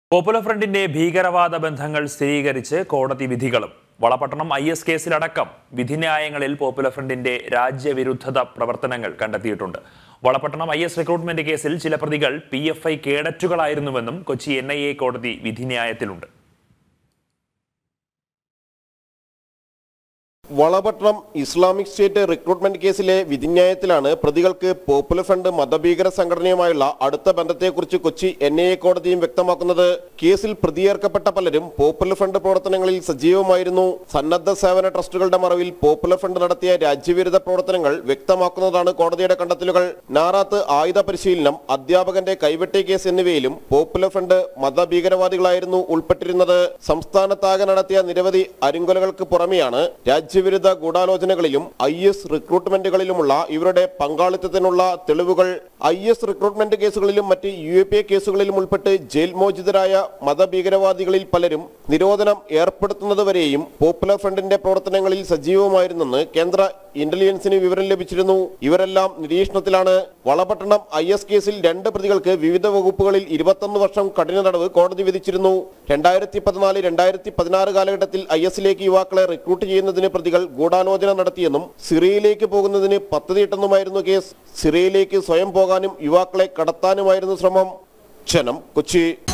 popular ഫ്രണ്ടിന്റെ ഭീകരവാദ ബന്ധങ്ങൾ സ്ഥിരീകരിച്ച് കോടതി വിധികളും വളപട്ടണം ഐ എസ് കേസിലടക്കം വിധിന്യായങ്ങളിൽ പോപ്പുലർ ഫ്രണ്ടിന്റെ രാജ്യവിരുദ്ധത പ്രവർത്തനങ്ങൾ കണ്ടെത്തിയിട്ടുണ്ട് വളപട്ടണം ഐ എസ് റിക്രൂട്ട്മെന്റ് കേസിൽ ചില പ്രതികൾ പി എഫ് ഐ കേഡറ്റുകളായിരുന്നുവെന്നും കൊച്ചി എൻ ഐ എ കോടതി വിധിന്യായത്തിലുണ്ട് വളപട്ടണം ഇസ്ലാമിക് സ്റ്റേറ്റ് റിക്രൂട്ട്മെന്റ് കേസിലെ വിധിന്യായത്തിലാണ് പ്രതികൾക്ക് പോപ്പുലർ ഫ്രണ്ട് മതഭീകര സംഘടനയുമായുള്ള അടുത്ത ബന്ധത്തെക്കുറിച്ച് കൊച്ചി എൻ ഐ എ കോടതിയും വ്യക്തമാക്കുന്നത് കേസിൽ പ്രതിയേർക്കപ്പെട്ട പലരും പോപ്പുലർ ഫ്രണ്ട് പ്രവർത്തനങ്ങളിൽ സജീവമായിരുന്നു സന്നദ്ധ സേവന ട്രസ്റ്റുകളുടെ മറവിൽ പോപ്പുലർ ഫ്രണ്ട് നടത്തിയ രാജ്യവിരുദ്ധ പ്രവർത്തനങ്ങൾ വ്യക്തമാക്കുന്നതാണ് കോടതിയുടെ കണ്ടെത്തലുകൾ നാറാത്ത് ആയുധ പരിശീലനം അധ്യാപകന്റെ കൈവെട്ടി കേസ് എന്നിവയിലും പോപ്പുലർ ഫ്രണ്ട് മതഭീകരവാദികളായിരുന്നു ഉൾപ്പെട്ടിരുന്നത് സംസ്ഥാനത്താകെ നടത്തിയ നിരവധി അരിങ്കൊലകൾക്ക് പുറമെയാണ് രാജ്യവിരുദ്ധ ഗൂഢാലോചനകളിലും ഐ എസ് റിക്രൂട്ട്മെന്റുകളിലുമുള്ള ഇവരുടെ പങ്കാളിത്തത്തിനുള്ള തെളിവുകൾ ഐ എസ് റിക്രൂട്ട്മെന്റ് കേസുകളിലും മറ്റ് യു എ പി എ കേസുകളിലും ഉൾപ്പെട്ട് ജയിൽ മോചിതരായ മതഭീകരവാദികളിൽ പലരും നിരോധനം ഏർപ്പെടുത്തുന്നതുവരെയും പോപ്പുലർ ഫ്രണ്ടിന്റെ പ്രവർത്തനങ്ങളിൽ സജീവമായിരുന്നെന്ന് കേന്ദ്ര ഇന്റലിജൻസിന് വിവരം ലഭിച്ചിരുന്നു ഇവരെല്ലാം നിരീക്ഷണത്തിലാണ് വളപട്ടണം ഐ എസ് കേസിൽ രണ്ട് പ്രതികൾക്ക് വിവിധ വകുപ്പുകളിൽ ഇരുപത്തൊന്ന് വർഷം കഠിന തടവ് കോടതി വിധിച്ചിരുന്നു രണ്ടായിരത്തി പതിനാല് രണ്ടായിരത്തി പതിനാറ് കാലഘട്ടത്തിൽ ഐ എസിലേക്ക് യുവാക്കളെ റിക്രൂട്ട് ചെയ്യുന്നതിന് പ്രതികൾ ഗൂഢാലോചന നടത്തിയെന്നും സിറിയയിലേക്ക് പോകുന്നതിന് പദ്ധതിയിട്ടെന്നുമായിരുന്നു കേസ് സിറിയയിലേക്ക് സ്വയം പോകാനും യുവാക്കളെ കടത്താനുമായിരുന്നു ശ്രമം ക്ഷണം കൊച്ചി